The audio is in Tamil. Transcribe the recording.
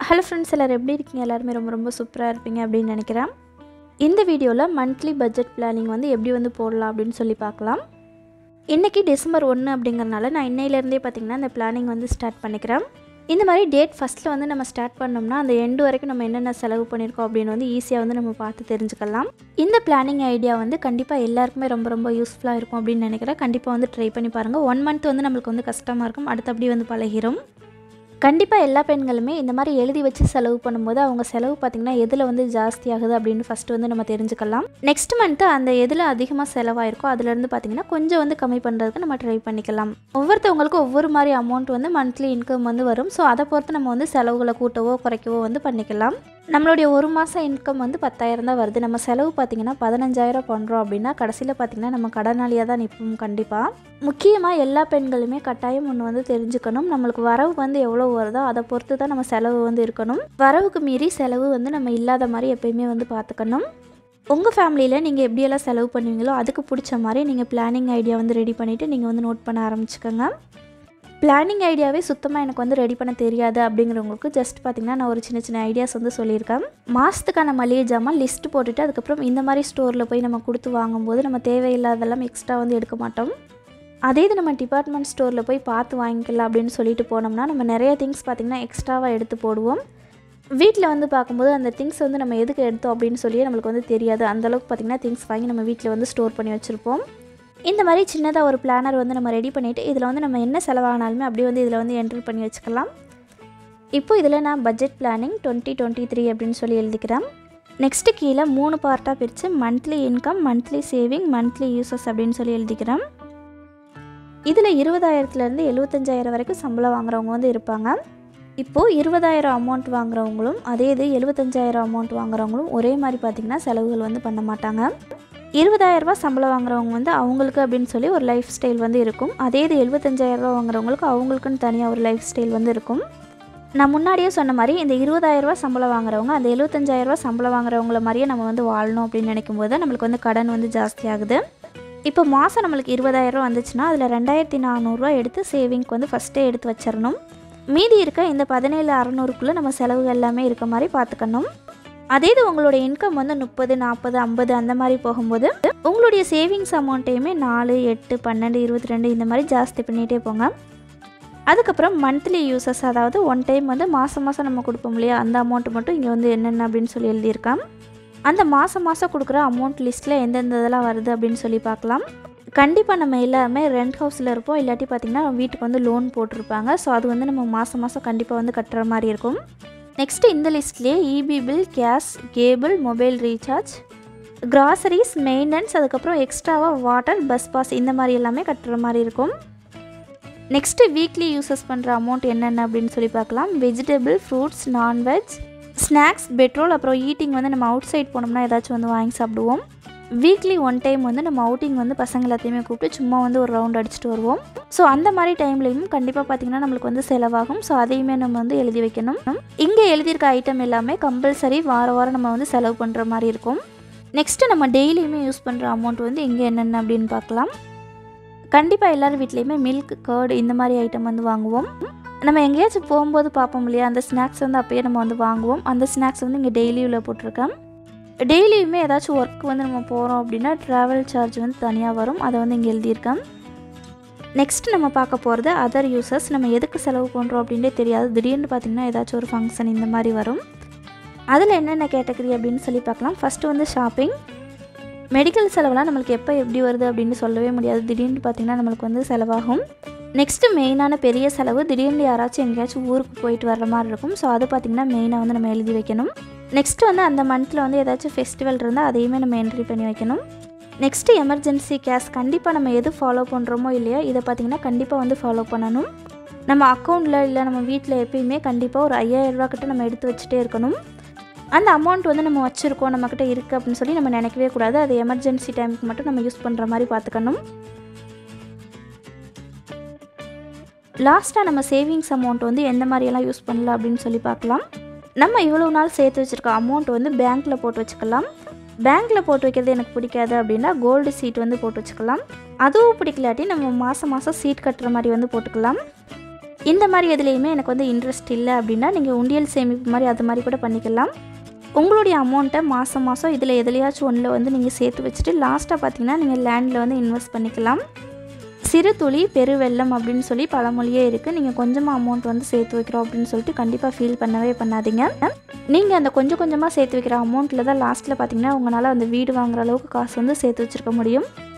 ஹலோ ஃப்ரெண்ட்ஸ் எல்லோரும் எப்படி இருக்கீங்க எல்லாருமே ரொம்ப ரொம்ப சூப்பராக இருப்பீங்க அப்படின்னு நினைக்கிறேன் இந்த வீடியோவில் மந்த்லி பட்ஜெட் பிளானிங் வந்து எப்படி வந்து போடலாம் அப்படின்னு சொல்லி பார்க்கலாம் இன்றைக்கி டிசம்பர் ஒன்று அப்படிங்கிறனால நான் இன்னையிலேருந்தே பார்த்திங்கன்னா இந்த பிளானிங் வந்து ஸ்டார்ட் பண்ணிக்கிறேன் இந்த மாதிரி டேட் ஃபஸ்ட்டில் வந்து நம்ம ஸ்டார்ட் பண்ணோம்னா அந்த எண்டு வரைக்கும் நம்ம என்னென்ன செலவு பண்ணியிருக்கோம் அப்படின்னு வந்து ஈஸியாக வந்து நம்ம பார்த்து தெரிஞ்சுக்கலாம் இந்த பிளானிங் ஐடியா வந்து கண்டிப்பாக எல்லாருக்குமே ரொம்ப ரொம்ப யூஸ்ஃபுல்லாக இருக்கும் அப்படின்னு நினைக்கிறேன் கண்டிப்பாக வந்து ட்ரை பண்ணி பாருங்கள் ஒன் மந்த் வந்து நம்மளுக்கு வந்து கஷ்டமாக இருக்கும் அடுத்தபடி வந்து பழகிரும் கண்டிப்பாக எல்லா பெண்களுமே இந்த மாதிரி எழுதி வச்சு செலவு பண்ணும்போது அவங்க செலவு பார்த்திங்கன்னா எதில் வந்து ஜாஸ்தி ஆகுது அப்படின்னு ஃபஸ்ட்டு வந்து நம்ம தெரிஞ்சுக்கலாம் நெக்ஸ்ட் மந்த்து அந்த எதில் அதிகமாக செலவாயிருக்கோ அதுலேருந்து பார்த்திங்கன்னா கொஞ்சம் வந்து கம்மி பண்ணுறதுக்கு நம்ம ட்ரை பண்ணிக்கலாம் ஒவ்வொருத்தவங்களுக்கும் ஒவ்வொரு மாதிரி அமௌண்ட் வந்து மந்த்லி இன்கம் வந்து வரும் ஸோ அதை பொறுத்து நம்ம வந்து செலவுகளை கூட்டவோ குறைக்கவோ வந்து பண்ணிக்கலாம் நம்மளுடைய ஒரு மாதம் இன்கம் வந்து பத்தாயிரம் தான் வருது நம்ம செலவு பார்த்திங்கன்னா பதினஞ்சாயிரம் பண்ணுறோம் அப்படின்னா கடைசியில் பார்த்திங்கன்னா நம்ம கடனாளியாக தான் நிற்போம் கண்டிப்பாக முக்கியமாக எல்லா பெண்களுமே கட்டாயம் ஒன்று வந்து தெரிஞ்சுக்கணும் நம்மளுக்கு வரவு வந்து எவ்வளோ வருதோ அதை பொறுத்து தான் நம்ம செலவு வந்து இருக்கணும் வரவுக்கு மீறி செலவு வந்து நம்ம இல்லாத மாதிரி எப்பயுமே வந்து பார்த்துக்கணும் உங்கள் ஃபேமிலியில் நீங்கள் எப்படியெல்லாம் செலவு பண்ணுவீங்களோ அதுக்கு பிடிச்ச மாதிரி நீங்கள் பிளானிங் ஐடியா வந்து ரெடி பண்ணிவிட்டு நீங்கள் வந்து நோட் பண்ண ஆரம்பிச்சுக்கோங்க பிளானிங் ஐடியாவே சுத்தமாக எனக்கு வந்து ரெடி பண்ண தெரியாது அப்படிங்கிறவங்களுக்கு ஜஸ்ட் பார்த்திங்கன்னா நான் ஒரு சின்ன சின்ன ஐடியாஸ் வந்து சொல்லியிருக்கேன் மாதத்துக்கான மளிகை ஜாமான் லிஸ்ட் போட்டுட்டு அதுக்கப்புறம் இந்த மாதிரி ஸ்டோரில் போய் நம்ம கொடுத்து வாங்கும்போது நம்ம தேவையில்லாதெல்லாம் எக்ஸ்ட்ரா வந்து எடுக்க மாட்டோம் அதே இது நம்ம டிபார்ட்மெண்ட் ஸ்டோரில் போய் பார்த்து வாங்கிக்கலாம் அப்படின்னு சொல்லிட்டு போனோம்னா நம்ம நிறைய திங்ஸ் பார்த்திங்கன்னா எக்ஸ்ட்ராவாக எடுத்து போடுவோம் வீட்டில் வந்து பார்க்கும்போது அந்த திங்ஸ் வந்து நம்ம எதுக்கு எடுத்தோம் அப்படின்னு சொல்லி நம்மளுக்கு வந்து தெரியாது அந்தளவுக்கு பார்த்திங்கன்னா திங்ஸ் வாங்கி நம்ம வீட்டில் வந்து ஸ்டோர் பண்ணி வச்சுருப்போம் இந்த மாதிரி சின்னதாக ஒரு பிளானர் வந்து நம்ம ரெடி பண்ணிவிட்டு இதில் வந்து நம்ம என்ன செலவானாலுமே அப்படியே வந்து இதில் வந்து என்ட்ரு பண்ணி வச்சுக்கலாம் இப்போ இதில் நான் budget planning twenty twenty three அப்படின்னு சொல்லி எழுதிக்கிறேன் நெக்ஸ்ட்டு கீழே மூணு பார்ட்டாக பிரித்து monthly income monthly saving monthly uses அப்படின்னு சொல்லி எழுதிக்கிறேன் இதில் இருபதாயிரத்துலேருந்து எழுபத்தஞ்சாயிரம் வரைக்கும் சம்பளம் வாங்குறவங்க வந்து இருப்பாங்க இப்போது இருபதாயிரம் அமௌண்ட் வாங்குறவங்களும் அதே இது எழுபத்தஞ்சாயிரம் அமௌண்ட் வாங்குறவங்களும் ஒரே மாதிரி பார்த்திங்கன்னா செலவுகள் வந்து பண்ண மாட்டாங்க இருபதாயிரரூபா சம்பளம் வாங்குறவங்க வந்து அவங்களுக்கு அப்படின்னு சொல்லி ஒரு லைஃப் ஸ்டைல் வந்து இருக்கும் அதே இது எழுபத்தஞ்சாயிரரூபா வாங்குறவங்களுக்கு அவங்களுக்குன்னு தனியாக ஒரு லைஃப் ஸ்டைல் வந்து இருக்கும் நான் முன்னாடியே சொன்ன மாதிரி இந்த இருபதாயிரரூபா சம்பளம் வாங்குறவங்க அந்த எழுபத்தஞ்சாயிரரூபா சம்பளம் வாங்குறவங்கள மாதிரியே நம்ம வந்து வாழணும் அப்படின்னு நினைக்கும் போது நம்மளுக்கு வந்து கடன் வந்து ஜாஸ்தி ஆகுது இப்போ மாதம் நம்மளுக்கு இருபதாயிரரூவா வந்துச்சுன்னா அதில் ரெண்டாயிரத்தி நானூறுரூவா எடுத்து சேவிங்க்கு வந்து ஃபஸ்ட்டே எடுத்து வச்சிடணும் மீதி இருக்க இந்த பதினேழு அறநூறுக்குள்ளே நம்ம செலவு எல்லாமே இருக்க மாதிரி பார்த்துக்கணும் அதே இது உங்களோட இன்கம் வந்து முப்பது நாற்பது ஐம்பது அந்த மாதிரி போகும்போது உங்களுடைய சேவிங்ஸ் அமௌண்ட்டையுமே நாலு எட்டு பன்னெண்டு இருபத்தி ரெண்டு இந்த மாதிரி ஜாஸ்தி பண்ணிகிட்டே போங்க அதுக்கப்புறம் மந்த்லி யூசஸ் அதாவது ஒன் டைம் வந்து மாதம் மாதம் நம்ம கொடுப்போம் இல்லையா அந்த அமௌண்ட் மட்டும் இங்கே வந்து என்னென்ன அப்படின்னு சொல்லி எழுதியிருக்கான் அந்த மாதம் மாதம் கொடுக்குற அமௌண்ட் லிஸ்ட்டில் எந்தெந்த இதெல்லாம் வருது அப்படின்னு சொல்லி பார்க்கலாம் கண்டிப்பாக நம்ம எல்லாருமே ரெண்ட் ஹவுஸில் இருப்போம் இல்லாட்டி பார்த்திங்கன்னா வீட்டுக்கு வந்து லோன் போட்டிருப்பாங்க ஸோ அது வந்து நம்ம மாதம் மாதம் கண்டிப்பாக வந்து கட்டுற மாதிரி இருக்கும் நெக்ஸ்ட்டு இந்த லிஸ்ட்லேயே EB bill gas cable mobile recharge groceries maintenance அதுக்கப்புறம் எக்ஸ்ட்ராவாக வாட்டர் பஸ் பாஸ் இந்த மாதிரி எல்லாமே கட்டுற மாதிரி இருக்கும் நெக்ஸ்ட்டு வீக்லி யூசஸ் பண்ணுற அமௌண்ட் என்னென்ன அப்படின்னு சொல்லி பார்க்கலாம் vegetable fruits non veg snacks petrol அப்புறம் ஈட்டிங் வந்து நம்ம அவுட் சைட் போனோம்னா ஏதாச்சும் வந்து வாங்கி சாப்பிடுவோம் வீக்லி ஒன் டைம் வந்து நம்ம அவுட்டிங் வந்து பசங்க எல்லாத்தையுமே கூப்பிட்டு சும்மா வந்து ஒரு ரவுண்ட் அடிச்சுட்டு வருவோம் ஸோ அந்த மாதிரி டைம்லையும் கண்டிப்பாக பார்த்திங்கன்னா நம்மளுக்கு வந்து செலவாகும் ஸோ அதையுமே நம்ம வந்து எழுதி வைக்கணும் இங்கே எழுதியிருக்க ஐட்டம் எல்லாமே கம்பல்சரி வார வாரம் நம்ம வந்து செலவு பண்ணுற மாதிரி இருக்கும் நெக்ஸ்ட்டு நம்ம டெய்லியுமே யூஸ் பண்ணுற அமௌண்ட் வந்து இங்கே என்னென்ன அப்படின்னு பார்க்கலாம் கண்டிப்பாக எல்லார் வீட்லேயுமே மில்க் கர்டு இந்த மாதிரி ஐட்டம் வந்து வாங்குவோம் நம்ம எங்கேயாச்சும் போகும்போது பார்ப்போம் இல்லையா அந்த ஸ்நாக்ஸ் வந்து அப்போயே நம்ம வந்து வாங்குவோம் அந்த ஸ்நாக்ஸ் வந்து இங்கே டெய்லியில் போட்டிருக்கேன் டெய்லியுமே ஏதாச்சும் ஒர்க் வந்து நம்ம போகிறோம் அப்படின்னா ட்ராவல் சார்ஜ் வந்து தனியாக வரும் அதை வந்து இங்கே எழுதியிருக்கேன் நெக்ஸ்ட் நம்ம பார்க்க போகிறது அதர் யூசர்ஸ் நம்ம எதுக்கு செலவு பண்ணுறோம் அப்படின்றே தெரியாது திடீர்னு பார்த்திங்கன்னா ஏதாச்சும் ஒரு ஃபங்க்ஷன் இந்த மாதிரி வரும் அதில் என்னென்ன கேட்டகரி அப்படின்னு சொல்லி பார்க்கலாம் ஃபஸ்ட்டு வந்து ஷாப்பிங் மெடிக்கல் செலவுலாம் நம்மளுக்கு எப்போ எப்படி வருது அப்படின்னு சொல்லவே முடியாது திடீர்னு பார்த்திங்கன்னா நம்மளுக்கு வந்து செலவாகும் நெக்ஸ்ட்டு மெயினான பெரிய செலவு திடீர்னு யாராச்சும் எங்கேயாச்சும் ஊருக்கு போயிட்டு வர்ற மாதிரி இருக்கும் ஸோ அது பார்த்திங்கன்னா மெயினாக வந்து நம்ம எழுதி வைக்கணும் நெக்ஸ்ட் வந்து அந்த மந்தில் வந்து ஏதாச்சும் ஃபெஸ்டிவல் இருந்தால் அதையுமே நம்ம என்ட்ரி பண்ணி வைக்கணும் நெக்ஸ்ட்டு எமர்ஜென்சி கேஸ் கண்டிப்பாக நம்ம எது ஃபாலோ பண்ணுறோமோ இல்லையா இதை பார்த்திங்கன்னா கண்டிப்பாக வந்து ஃபாலோ பண்ணணும் நம்ம அக்கௌண்ட்டில் இல்லை நம்ம வீட்டில் எப்பயுமே கண்டிப்பாக ஒரு ஐயாயிரரூபா கிட்ட நம்ம எடுத்து வச்சுட்டே இருக்கணும் அந்த அமௌண்ட் வந்து நம்ம வச்சுருக்கோம் நம்மக்கிட்ட இருக்குது அப்படின்னு சொல்லி நம்ம நினைக்கவே கூடாது அது எமர்ஜென்சி டைமுக்கு மட்டும் நம்ம யூஸ் பண்ணுற மாதிரி பார்த்துக்கணும் லாஸ்ட்டாக நம்ம சேவிங்ஸ் அமௌண்ட் வந்து எந்த மாதிரியெல்லாம் யூஸ் பண்ணலாம் அப்படின்னு சொல்லி பார்க்கலாம் நம்ம இவ்வளோ நாள் சேர்த்து வச்சுருக்க அமௌண்ட் வந்து பேங்க்கில் போட்டு வச்சுக்கலாம் பேங்க்கில் போட்டு வைக்கிறது எனக்கு பிடிக்காது அப்படின்னா கோல்டு சீட் வந்து போட்டு வச்சுக்கலாம் அதுவும் பிடிக்கலாட்டி நம்ம மாதம் மாதம் சீட் கட்டுற மாதிரி வந்து போட்டுக்கலாம் இந்த மாதிரி எதுலேயுமே எனக்கு வந்து இன்ட்ரெஸ்ட் இல்லை அப்படின்னா நீங்கள் உண்டியல் சேமிப்பு மாதிரி அது மாதிரி கூட பண்ணிக்கலாம் உங்களுடைய அமௌண்ட்டை மாதம் மாதம் இதில் எதுலையாச்சும் ஒன்றில் வந்து நீங்கள் சேர்த்து வச்சுட்டு லாஸ்ட்டாக பார்த்தீங்கன்னா நீங்கள் லேண்டில் வந்து இன்வெஸ்ட் பண்ணிக்கலாம் சிறு துளி பெரு வெள்ளம் அப்படின்னு சொல்லி பழமொழியே இருக்குது நீங்கள் கொஞ்சமாக அமௌண்ட் வந்து சேர்த்து வைக்கிறோம் அப்படின்னு சொல்லிட்டு கண்டிப்பாக ஃபீல் பண்ணவே பண்ணாதீங்க நீங்கள் அந்த கொஞ்சம் கொஞ்சமாக சேர்த்து வைக்கிற அமௌண்ட்டில் தான் லாஸ்ட்டில் பார்த்தீங்கன்னா உங்களால் அந்த வீடு வாங்குற அளவுக்கு காசு வந்து சேர்த்து வச்சுருக்க முடியும்